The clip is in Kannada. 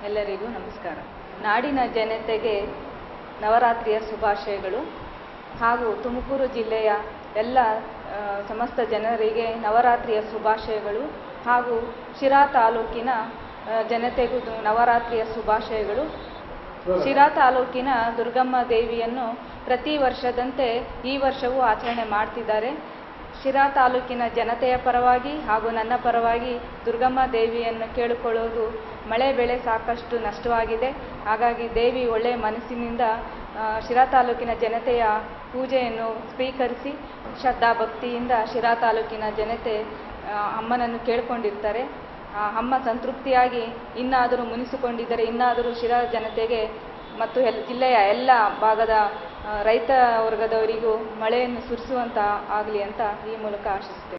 ಎಲ್ಲರಿಗೂ ನಮಸ್ಕಾರ ನಾಡಿನ ಜನತೆಗೆ ನವರಾತ್ರಿಯ ಶುಭಾಶಯಗಳು ಹಾಗೂ ತುಮಕೂರು ಜಿಲ್ಲೆಯ ಎಲ್ಲ ಆ, ಸಮಸ್ತ ಜನರಿಗೆ ನವರಾತ್ರಿಯ ಶುಭಾಶಯಗಳು ಹಾಗೂ ಶಿರಾ ತಾಲೂಕಿನ ಆ, ಜನತೆಗೂ ದು- ನವರಾತ್ರಿಯ ಶುಭಾಶಯಗಳು ಶಿರಾ ತಾಲೂಕಿನ ದುರ್ಗಮ್ಮ ದೇವಿಯನ್ನು ಪ್ರತಿ ವರ್ಷದಂತೆ ಈ ವರ್ಷವೂ ಆಚರಣೆ ಮಾಡ್ತಿದ್ದಾರೆ ಶಿರಾ ತಾಲೂಕಿನ ಜನತೆಯ ಪರವಾಗಿ ಹಾಗೂ ನನ್ನ ಪರವಾಗಿ ದುರ್ಗಮ್ಮ ದೇವಿಯನ್ನು ಕೇಳಿಕೊಳ್ಳುವುದು ಮಳೆ ಬೆಳೆ ಸಾಕಷ್ಟು ನಷ್ಟವಾಗಿದೆ ಹಾಗಾಗಿ ದೇವಿ ಒಳ್ಳೆಯ ಮನಸ್ಸಿನಿಂದ ಆ, ಶಿರಾ ತಾಲೂಕಿನ ಜನತೆಯ ಪೂಜೆಯನ್ನು ಸ್ವೀಕರಿಸಿ ಶ್ರದ್ಧಾ ಭಕ್ತಿಯಿಂದ ಶಿರಾ ತಾಲೂಕಿನ ಜನತೆ ಆ, ಅಮ್ಮನನ್ನು ಕೇಳಿಕೊಂಡಿರ್ತಾರೆ ಆ ಅಮ್ಮ ಸಂತೃಪ್ತಿಯಾಗಿ ಇನ್ನಾದರೂ ಮುನಿಸಿಕೊಂಡಿದ್ದರೆ ಇನ್ನಾದರೂ ಶಿರಾ ಜನತೆಗೆ ಮತ್ತು ಎಲ್ ಜಿಲ್ಲೆಯ ಎಲ್ಲ ಭಾಗದ ಆ, ರೈತ ವರ್ಗದವರಿಗೂ ಮಳೆಯನ್ನು ಸುರಿಸುವಂತ ಆಗಲಿ ಅಂತ ಈ ಮೂಲಕ ಆಶಿಸುತ್ತೇನೆ